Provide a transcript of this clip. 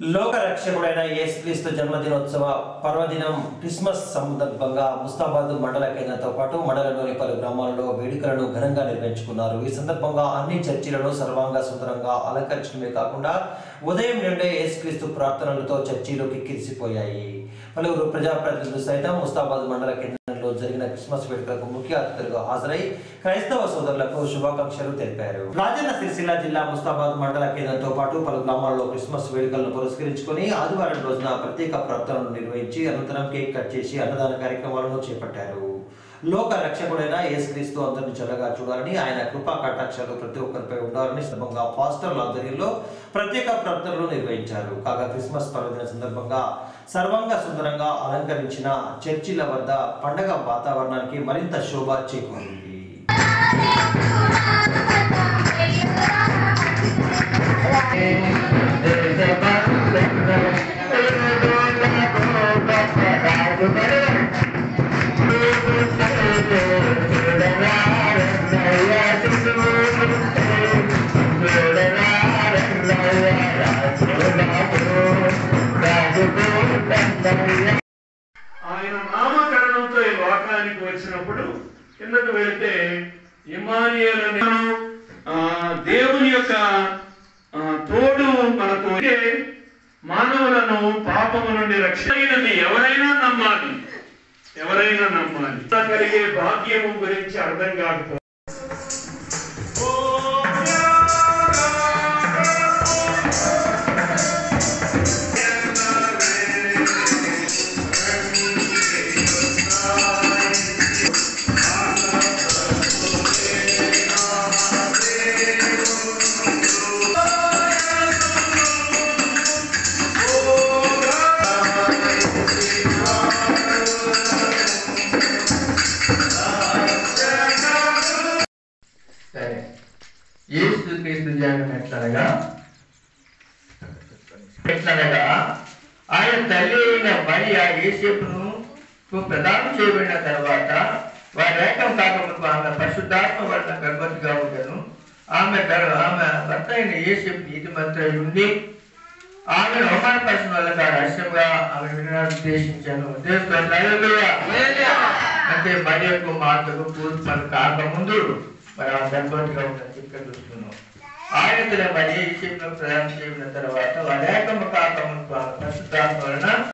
లోక రక్షకుడైన యేసుక్రీస్తు జన్మదినోత్సవ పర్వదినం క్రిస్మస్ సందర్భంగా ముస్తాబాద్ మండల కేంద్రంతో పాటు మండలంలోని పలు గ్రామాలలో వేడుకలను ఘనంగా నిర్వహించుకున్నారు ఈ సందర్భంగా అన్ని చర్చిలను సర్వాంగ సుందరంగా అలంకరించడమే కాకుండా ఉదయం నుండే యేసుక్రీస్తు ప్రార్థనలతో చర్చిలు కిక్కిరిసిపోయాయి పలువురు ప్రజాప్రతినిధులు సైతం ముస్తాబాద్ మండల కేంద్రంలో జరిగిన క్రిస్మస్ వేడుకలకు ముఖ్య అతిథులుగా హాజరై క్రైస్తవ సోదరులకు శుభాకాంక్షలు తెలిపారు రాజన్న సిరిసిల్ల జిల్లా ముస్తాబాద్ మండల కేంద్రంతో పాటు పలు గ్రామాల్లో క్రిస్మస్ వేడుకలను పురస్కరించుకొని ఆదివారం రోజున ప్రత్యేక ప్రార్థనలు నిర్వహించి అనంతరం కేక్ కట్ చేసి అన్నదాన కార్యక్రమాలను చేపట్టారు లోక రక్షకుడైన యేసుక్రీస్తు అందరిని చల్లగా చూడాలని ఆయన కృపా కటాక్షాలు ప్రతి ఒక్కరిపై ఉండాలని సందర్భంగా పాస్టర్ల ఆధ్వర్యంలో ప్రత్యేక ప్రార్థనలు నిర్వహించారు కాగా క్రిస్మస్ పర్వదిన సందర్భంగా సర్వంగా సుందరంగా అలంకరించిన చర్చిల వద్ద పండగ వాతావరణానికి మరింత శోభ చేకూరింది ఆయన నామకరణంతో ఈ లోకానికి వచ్చినప్పుడు కిందకు వెళితే ఇమానియల్ అనే ఆ, దేవుని యొక్క ఆ, తోడు మనకు ఉంటే మానవులను పాపము నుండి రక్షణది ఎవరైనా నమ్మాలి ఎవరైనా నమ్మాలి కలిగే భాగ్యము గురించి అర్థం కాకపోతే సరే యేసు క్రీస్తు జన్మం ఎట్లనగా ఎట్లనగా ఆయన తల్లి అయిన మరియ యేసేపును ప్రదానం చేయబడిన తర్వాత వారి ఏకం కాకముందు ఆమె పరిశుద్ధాత్మ వలన గర్భవతిగా ఉండను ఆమె గర్- ఆమె భర్త అయిన యేసేపు నీతి మంత్రి ఉండి ఆమెను అవమానపరచిన వల్ల రహస్యంగా ఆమె వినడానికి ఉద్దేశించాను ఉద్దేశించాను అంటే మరి యొక్క మాటకు పూర్తి మన కాకముందు మరి ఆ గర్భవతిగా ఉందని ఇక్కడ చూస్తున్నాం ఆయన మరి ఈ విషయంలో ప్రయాణం చేయబడిన తర్వాత వారి ఏకము కాకముందు ఆమె పరిశుద్ధాత్మ వలన